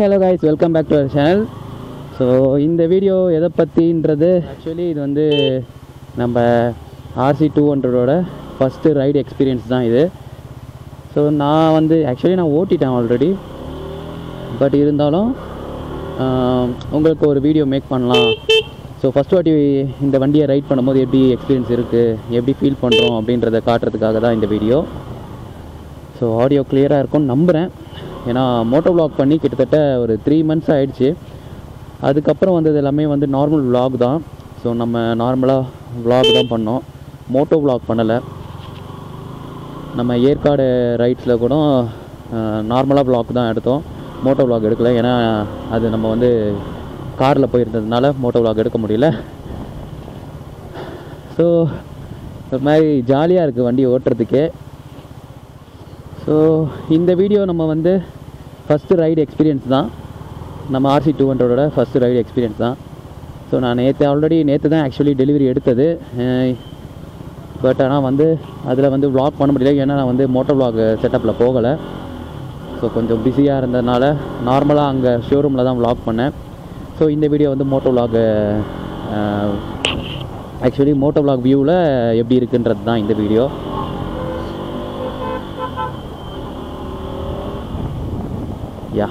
hello guys welcome back to our channel so இந்த video எதை பற்றின்றது ஆக்சுவலி இது வந்து நம்ம ஆர்சி டூ ஹண்ட்ரடோட ஃபஸ்ட்டு ரைடு எக்ஸ்பீரியன்ஸ் தான் இது ஸோ நான் வந்து ஆக்சுவலி நான் ஓட்டிட்டேன் ஆல்ரெடி பட் இருந்தாலும் ஆஹ், உங்களுக்கு ஒரு வீடியோ மேக் பண்ணலாம் ஸோ ஃபஸ்ட் வாட்டி இந்த வண்டியை ரைட் பண்ணும்போது எப்படி எக்ஸ்பீரியன்ஸ் இருக்குது எப்படி ஃபீல் பண்ணுறோம் அப்படின்றத காட்டுறதுக்காக தான் இந்த வீடியோ ஸோ ஆடியோ கிளியராக இருக்கும்னு நம்புகிறேன் ஏன்னா மோட்டோ vlog பண்ணி கிட்டத்தட்ட ஒரு த்ரீ மந்த்ஸ் ஆயிடுச்சு அதுக்கப்புறம் வந்தது எல்லாமே வந்து நார்மல் vlog தான் ஸோ நம்ம நார்மலாக vlog தான் பண்ணோம் மோட்டோ vlog பண்ணலை நம்ம ஏற்காடு ரைட்ஸில் கூட நார்மலாக vlog தான் எடுத்தோம் மோட்டோ vlog எடுக்கல ஏன்னா அது நம்ம வந்து காரில் போயிருந்ததுனால மோட்டோ vlog எடுக்க முடியல ஸோ ஒரு மாதிரி ஜாலியாக இருக்குது வண்டி ஓட்டுறதுக்கே ஸோ இந்த வீடியோ நம்ம வந்து ஃபஸ்ட்டு ரைடு எக்ஸ்பீரியன்ஸ் தான் நம்ம ஆர்சி டூ ஹண்ட்ரடோட ஃபஸ்ட்டு ரைடு எக்ஸ்பீரியன்ஸ் தான் ஸோ நான் நேற்று ஆல்ரெடி நேற்று தான் ஆக்சுவலி டெலிவரி எடுத்தது பட் ஆனால் வந்து அதில் வந்து vlog பண்ண முடியல ஏன்னா நான் வந்து மோட்டோ vlog செட்டப்பில் போகலை ஸோ கொஞ்சம் பிஸியாக இருந்ததுனால நார்மலாக அங்கே ஷோரூமில் தான் vlog பண்ணேன் ஸோ இந்த வீடியோ வந்து moto vlog actually moto vlog வியூவில் எப்படி இருக்குன்றது தான் இந்த வீடியோ யா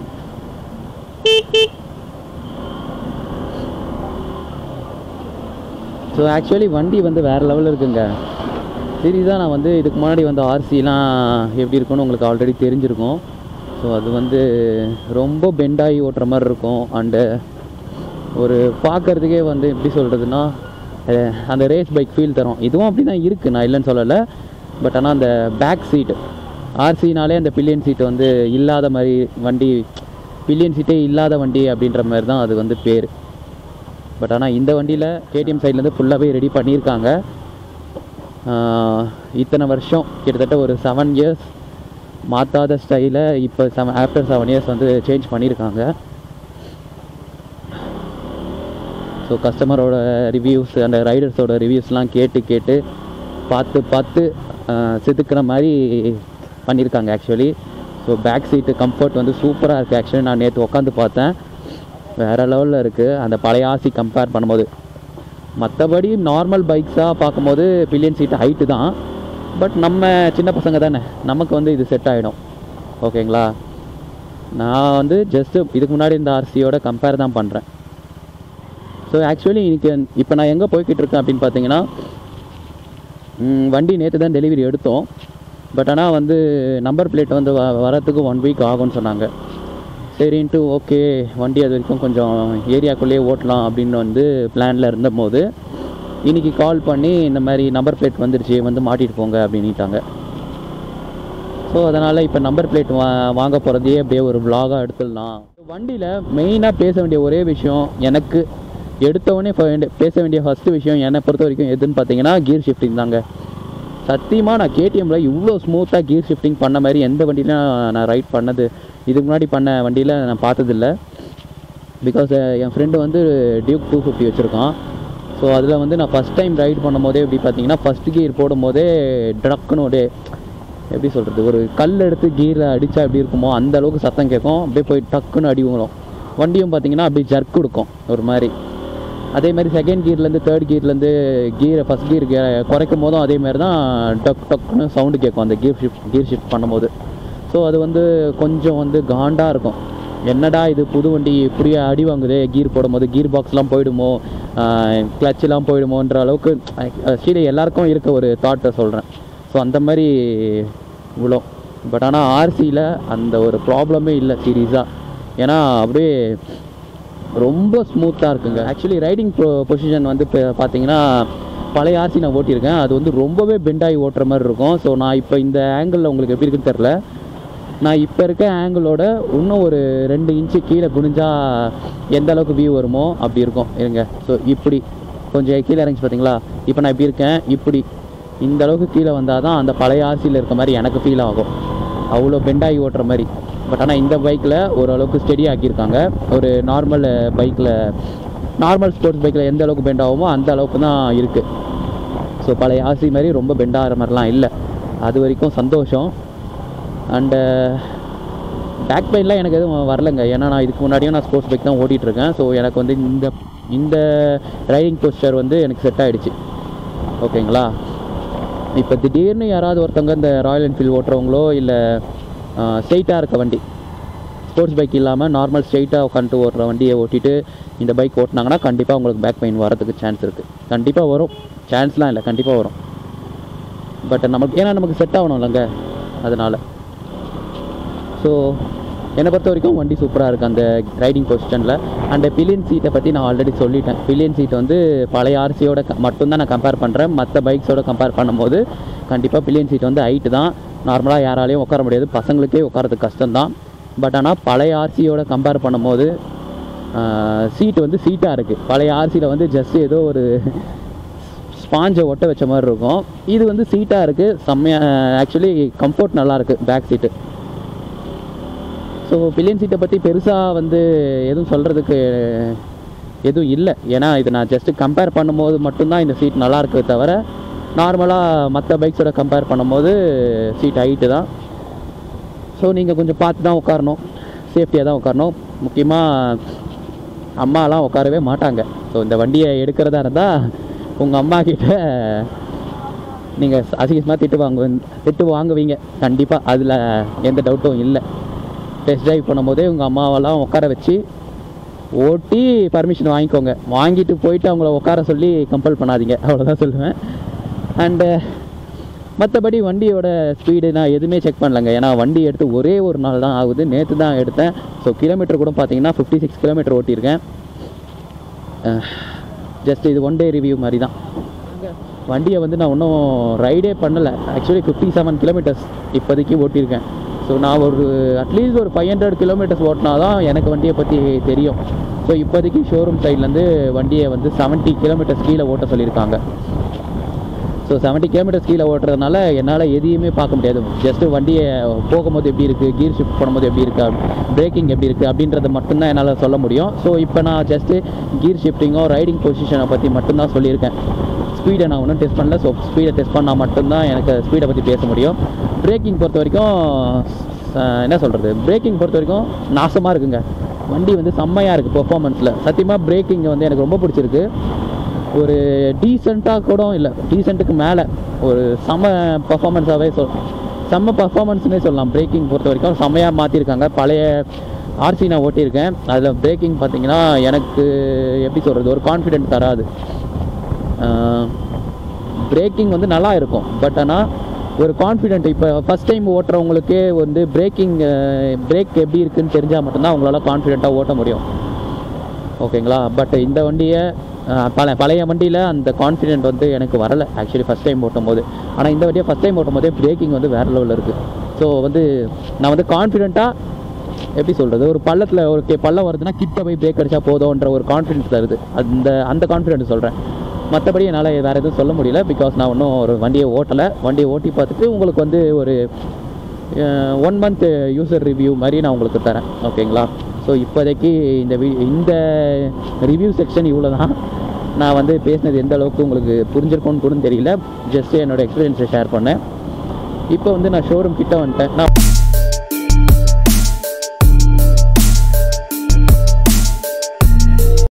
ஸோ ஆக்சுவலி வண்டி வந்து வேறு லெவலில் இருக்குங்க சீரியஸாக நான் வந்து இதுக்கு முன்னாடி வந்து ஆர்சிலாம் எப்படி இருக்குன்னு உங்களுக்கு ஆல்ரெடி தெரிஞ்சிருக்கும் ஸோ அது வந்து ரொம்ப பெண்டாகி ஓட்டுற மாதிரி இருக்கும் அண்டு ஒரு பார்க்கறதுக்கே வந்து எப்படி சொல்கிறதுனா அந்த ரேஸ் பைக் ஃபீல் தரும் இதுவும் அப்படி தான் இருக்குது நான் இல்லைன்னு சொல்லலை பட் ஆனால் அந்த பேக் சீட்டு ஆர்சினாலே அந்த பில்லியன் சீட் வந்து இல்லாத மாதிரி வண்டி பில்லியன் சீட்டே இல்லாத வண்டி அப்படின்ற மாதிரி தான் அது வந்து பேர் பட் ஆனால் இந்த வண்டியில் கேடிஎம் சைட்லேருந்து ஃபுல்லாகவே ரெடி பண்ணியிருக்காங்க ஆஹ் இத்தனை வருஷம் கிட்டத்தட்ட ஒரு செவன் இயர்ஸ் மாற்றாத ஸ்டைலை இப்போ செவன் ஆஃப்டர் செவன் இயர்ஸ் வந்து சேஞ்ச் பண்ணியிருக்காங்க ஸோ கஸ்டமரோட ரிவ்யூஸ் அந்த ரைடர்ஸோட ரிவ்யூஸ்லாம் கேட்டு கேட்டு பார்த்து பார்த்து ஆஹ் செதுக்குற மாதிரி பண்ணியிருக்காங்க actually so back seat comfort வந்து சூப்பராக இருக்குது ஆக்சுவலி நான் நேற்று உட்காந்து பார்த்தேன் வேறு லெவலில் இருக்குது அந்த பழைய ஆசி கம்பேர் பண்ணும்போது மற்றபடி நார்மல் பைக்ஸாக பார்க்கும்போது பில்லியன் சீட் ஹைட்டு தான் பட் நம்ம சின்ன பசங்க தானே நமக்கு வந்து இது செட் ஆகிடும் ஓகேங்களா நான் வந்து ஜஸ்ட்டு இதுக்கு முன்னாடி இந்த ஆர்சியோட கம்பேர் தான் பண்ணுறேன் ஸோ ஆக்சுவலி இன்னைக்கு இப்போ நான் எங்கே போய்கிட்டு இருக்கேன் அப்படின்னு பார்த்தீங்கன்னா ம், வண்டி நேற்று தான் டெலிவரி எடுத்தோம் பட் ஆனால் வந்து நம்பர் பிளேட் வந்து வ வரத்துக்கு ஒன் வீக் ஆகும்னு சொன்னாங்க சரின்ட்டு ஓகே வண்டி அது வரைக்கும் கொஞ்சம் ஏரியாக்குள்ளேயே ஓட்டலாம் அப்படின்னு வந்து பிளானில் இருந்தபோது இன்னைக்கு கால் பண்ணி இந்த மாதிரி நம்பர் பிளேட் வந்துருச்சு வந்து மாட்டிட்டு போங்க அப்படின்ட்டாங்க ஸோ அதனால் இப்போ நம்பர் பிளேட் வா வாங்க போகிறதையே அப்படியே ஒரு vlog-ஆ எடுத்துடலாம் வண்டியில் மெயினாக பேச வேண்டிய ஒரே விஷயம் எனக்கு எடுத்தவொடனே ஃப- வேண்டிய- பேச வேண்டிய ஃபஸ்ட்டு விஷயம் என்னை பொறுத்த வரைக்கும் எதுன்னு பார்த்தீங்கன்னா கியர் ஷிஃப்டிங் தாங்க சத்தியமாக நான் கேடிஎம்மில் இவ்வளோ ஸ்மூத்தாக கியர் ஷிஃப்டிங் பண்ண மாதிரி எந்த வண்டியிலும் நான் ரைட் பண்ணது இதுக்கு முன்னாடி பண்ண வண்டியில் நான் பார்த்ததில்ல பிகாஸ் என் ஃப்ரெண்டு வந்து டியூக் டூ ஃபிஃப்டி வச்சுருக்கான் ஸோ அதில் வந்து நான் ஃபஸ்ட் டைம் ரைட் பண்ணும்போதே எப்படி பார்த்தீங்கன்னா ஃபஸ்ட் கியர் போடும்போதே ட்ரக்குன்னு ஒரு எப்படி சொல்கிறது ஒரு கல் எடுத்து கீரில் அடித்தா எப்படி இருக்குமோ அந்த அளவுக்கு சத்தம் கேட்கும் அப்படியே போய் டக்குன்னு அடி விழும் வண்டியும் பார்த்தீங்கன்னா அப்படியே ஜர்க் கொடுக்கும் ஒரு மாதிரி அதே மாதிரி செகண்ட் கியர்லேருந்து தேர்ட் கியர்லேருந்து கீரை ஃபஸ்ட் கியர் குறைக்கும் போதும் அதே மாதிரி தான் டக் டக்குன்னு சவுண்டு கேட்கும் அந்த கியர் ஷிஃப்ட் கியர் ஷிஃப்ட் பண்ணும்போது ஸோ அது வந்து கொஞ்சம் வந்து காண்டாக இருக்கும் என்னடா இது புது வண்டி இப்படியே அடி வாங்குதே கீர் போடும்போது கீர் பாக்ஸ்லாம் போயிடுமோ கிளச்செலாம் போயிடுமோன்ற அளவுக்கு கீழே எல்லாருக்கும் இருக்க ஒரு தாட்டை சொல்கிறேன் ஸோ அந்த மாதிரி விழும் பட் ஆனால் ஆர்சியில் அந்த ஒரு ப்ராப்ளமே இல்லை சீரியஸாக ஏன்னா அப்படியே ரொம்ப ஸ்மூத்தாக இருக்குங்க ஆக்சுவலி ரைடிங் பொசிஷன் வந்து இப்போ பார்த்தீங்கன்னா பழைய ஆர்சி நான் ஓட்டியிருக்கேன் அது வந்து ரொம்பவே பெண்டாகி ஓட்டுற மாதிரி இருக்கும் ஸோ நான் இப்போ இந்த ஆங்கிளில் உங்களுக்கு எப்படி இருக்குன்னு தெரில நான் இப்போ இருக்க ஆங்கிளோட இன்னும் ஒரு ரெண்டு இன்ச்சு கீழே குனிஞ்சா எந்த அளவுக்கு வியூ வருமோ அப்படி இருக்கும் இருங்க ஸோ இப்படி கொஞ்சம் கீழே இறங்கி பார்த்தீங்களா இப்போ நான் இப்படி இருக்கேன் இப்படி இந்த அளவுக்கு கீழே வந்தால் தான் அந்த பழைய ஆர்சியில் இருக்க மாதிரி எனக்கு ஃபீல் ஆகும் அவ்வளோ பெண்டாகி ஓட்டுற மாதிரி பட் ஆனால் இந்த பைக்கில் ஓரளவுக்கு ஸ்டெடி ஆக்கியிருக்காங்க ஒரு நார்மல் பைக்கில் நார்மல் ஸ்போர்ட்ஸ் பைக்கில் எந்த அளவுக்கு பெண்ட் ஆகுமோ அந்த அளவுக்கு தான் இருக்குது ஸோ பழைய ஆசி மாதிரி ரொம்ப பெண்ட் ஆகிற மாதிரிலாம் இல்லை அது வரைக்கும் சந்தோஷம் அண்டு பேக் பெயின்லாம் எனக்கு எதுவும் வரலங்க ஏன்னா நான் இதுக்கு முன்னாடியும் நான் ஸ்போர்ட்ஸ் பைக் தான் ஓட்டிகிட்டு இருக்கேன் ஸோ எனக்கு வந்து இந்த இந்த ரைடிங் போஸ்டர் வந்து எனக்கு செட் ஆகிடுச்சு ஓகேங்களா இப்போ திடீர்னு யாராவது ஒருத்தவங்க இந்த ராயல் என்ஃபீல்டு ஓட்டுறவங்களோ இல்லை ஸ்ட்ரெயிட்டாக இருக்க வண்டி ஸ்போர்ட்ஸ் பைக் இல்லாமல் நார்மல் ஸ்ட்ரெயிட்டாக உட்காந்துட்டு ஓட்டுற வண்டியை ஓட்டிட்டு இந்த பைக் ஓட்டினாங்கன்னா கண்டிப்பாக உங்களுக்கு பேக் பெயின் வரதுக்கு சான்ஸ் இருக்குது கண்டிப்பாக வரும் சான்ஸ்லாம் இல்லை கண்டிப்பாக வரும் பட் நமக்கு ஏன்னா நமக்கு செட் ஆகணும் இல்லைங்க அதனால் ஸோ என்னை பொறுத்த வரைக்கும் வண்டி சூப்பராக இருக்குது அந்த ரைடிங் பொசிஷனில் அண்ட் பிலியன் சீட்டை பற்றி நான் ஆல்ரெடி சொல்லிட்டேன் பிலியன் சீட் வந்து பழைய ஆர்சியோட மட்டும்தான் நான் கம்பேர் பண்ணுறேன் மற்ற பைக்ஸோட கம்பேர் பண்ணும்போது கண்டிப்பாக பிலியன் சீட் வந்து ஹைட்டு தான் நார்மலாக யாராலையும் உட்கார முடியாது பசங்களுக்கே உட்காரது கஷ்டம்தான் பட் ஆனால் பழைய ஆர்சியோட கம்பேர் பண்ணும்போது சீட்டு வந்து சீட்டாக இருக்குது பழைய ஆர்சியில் வந்து ஜஸ்ட் ஏதோ ஒரு ஸ்பாஞ்சை ஒட்ட வச்ச மாதிரி இருக்கும் இது வந்து சீட்டாக இருக்குது செம்மையாக ஆக்சுவலி கம்ஃபர்ட் நல்லா இருக்குது பேக் சீட்டு ஸோ பில்லியன் சீட்டை பற்றி பெருசாக வந்து எதுவும் சொல்கிறதுக்கு எதுவும் இல்லை ஏன்னா இது நான் ஜஸ்ட்டு கம்பேர் பண்ணும்போது மட்டும்தான் இந்த சீட் நல்லா இருக்கே தவிர நார்மலாக மற்ற பைக்ஸோட கம்பேர் பண்ணும்போது சீட் ஹைட்டு தான் ஸோ நீங்கள் கொஞ்சம் பார்த்து தான் உட்காரணும் சேஃப்டியாக தான் உட்காரணும் முக்கியமாக அம்மாலாம் உட்காரவே மாட்டாங்க ஸோ இந்த வண்டியை எடுக்கிறதா இருந்தால் உங்கள் அம்மா கிட்ட நீங்கள் அசிங்கமாக திட்டு வாங்குவ திட்டு வாங்குவீங்க கண்டிப்பாக அதில் எந்த டவுட்டும் இல்லை டெஸ்ட் ட்ரைவ் பண்ணும்போதே உங்கள் அம்மாவெல்லாம் உட்கார வச்சு ஓட்டி பர்மிஷன் வாங்கிக்கோங்க வாங்கிட்டு போயிட்டு அவங்கள உட்கார சொல்லி கம்பல் பண்ணாதீங்க அவ்வளோதான் சொல்லுவேன் அண்டு மற்றபடி வண்டியோட ஸ்பீடு நான் எதுவுமே செக் பண்ணலங்க ஏன்னா வண்டி எடுத்து ஒரே ஒரு நாள் தான் ஆகுது நேற்று தான் எடுத்தேன் ஸோ கிலோமீட்டர் கூட பார்த்தீங்கன்னா ஃபிஃப்டி சிக்ஸ் கிலோமீட்டர் ஓட்டியிருக்கேன் ஜஸ்ட் இது ஒன் டே ரிவ்யூ மாதிரி தான் வண்டியை வந்து நான் இன்னும் ரைடே பண்ணலை ஆக்சுவலி ஃபிஃப்டி செவன் கிலோமீட்டர்ஸ் இப்போதைக்கு ஓட்டியிருக்கேன் ஸோ நான் ஒரு அட்லீஸ்ட் ஒரு ஃபைவ் ஹண்ட்ரட் கிலோமீட்டர்ஸ் ஓட்டினா தான் எனக்கு வண்டியை பற்றி தெரியும் ஸோ இப்போதைக்கு ஷோரூம் சைட்லேருந்து வண்டியை வந்து செவன்ட்டி கிலோமீட்டர்ஸ் கீழே ஓட்ட சொல்லியிருக்காங்க ஸோ செவன்ட்டி கிலோமீட்டர்ஸ் கீழே ஓட்டுறதுனால என்னால் எதையுமே பார்க்க முடியாது ஜஸ்ட்டு வண்டியை போகும்போது எப்படி இருக்குது கீர் ஷிஃப்ட் பண்ணும்போது எப்படி இருக்குது பிரேக்கிங் எப்படி இருக்குது அப்படின்றத மட்டும்தான் என்னால் சொல்ல முடியும் ஸோ இப்போ நான் ஜஸ்ட்டு கீர் ஷிஃப்டிங்கோ ரைடிங் பொசிஷனை பற்றி மட்டும்தான் சொல்லியிருக்கேன் ஸ்பீடை நான் ஒன்றும் டெஸ்ட் பண்ணல ஸோ ஸ்பீடை டெஸ்ட் பண்ணால் மட்டும்தான் எனக்கு ஸ்பீடை பற்றி பேச முடியும் பிரேக்கிங் பொறுத்த வரைக்கும் அஹ், என்ன சொல்கிறது பிரேக்கிங் பொறுத்த வரைக்கும் நாசமாக இருக்குங்க வண்டி வந்து செம்மையாக இருக்குது பெர்ஃபார்மன்ஸில் சத்தியமாக பிரேக்கிங் வந்து எனக்கு ரொம்ப பிடிச்சிருக்கு ஒரு டீசெண்டாக கூட இல்லை டீசென்ட்டுக்கு மேலே ஒரு செம பர்ஃபார்மன்ஸாகவே சொல் செம்ம பர்ஃபார்மன்ஸ்னே சொல்லலாம் பிரேக்கிங் பொறுத்த வரைக்கும் செம்மையாக மாற்றிருக்காங்க பழைய ஆர்சி நான் ஓட்டியிருக்கேன் அதில் பிரேக்கிங் பார்த்தீங்கன்னா எனக்கு எப்படி சொல்கிறது ஒரு கான்ஃபிடென்ட் தராது பிரேக்கிங் வந்து நல்லா இருக்கும் பட் ஆனால் ஒரு கான்ஃபிடென்ட் இப்போ ஃபஸ்ட் டைம் ஓட்டுறவங்களுக்கே வந்து பிரேக்கிங் பிரேக் எப்படி இருக்குன்னு தெரிஞ்சால் மட்டும்தான் அவங்களால கான்ஃபிடென்ட்டாக ஓட்ட முடியும் ஓகேங்களா பட் இந்த வண்டியை அஹ், பல பழைய வண்டியில் அந்த கான்ஃபிடென்ட் வந்து எனக்கு வரலை ஆக்சுவலி ஃபஸ்ட் டைம் ஓட்டும் போது ஆனால் இந்த வண்டியை ஃபஸ்ட் டைம் ஓட்டும் போதே பிரேக்கிங் வந்து வேறு லெவலில் இருக்குது ஸோ வந்து நான் வந்து கான்ஃபிடென்ட்டாக எப்படி சொல்கிறது ஒரு பள்ளத்தில் ஒரு கே- பள்ளம் வருதுன்னா கிட்ட போய் பிரேக் அடிச்சா போதும்ன்ற ஒரு கான்ஃபிடென்ஸ் தருது அந்த அந்த கான்ஃபிடென்ட் சொல்கிறேன் மற்றபடி என்னால் வேறு எதுவும் சொல்ல முடியல பிகாஸ் நான் இன்னும் ஒரு வண்டியை ஓட்டலை வண்டியை ஓட்டி பார்த்துட்டு உங்களுக்கு வந்து ஒரு ஒன் மந்த் யூசர் ரிவ்யூ மாதிரி நான் உங்களுக்கு தரேன் ஓகேங்களா ஸோ இப்போதைக்கு இந்த வி இந்த ரிவ்யூ செக்ஷன் இவ்வளோ தான் நான் வந்து பேசினது எந்த அளவுக்கு உங்களுக்கு புரிஞ்சிருக்கும்னு கூட தெரியல ஜஸ்ட் என்னோட எக்ஸ்பீரியன்ஸை ஷேர் பண்ணேன் இப்போ வந்து நான் ஷோரூம் கிட்ட வந்துட்டேன் நான்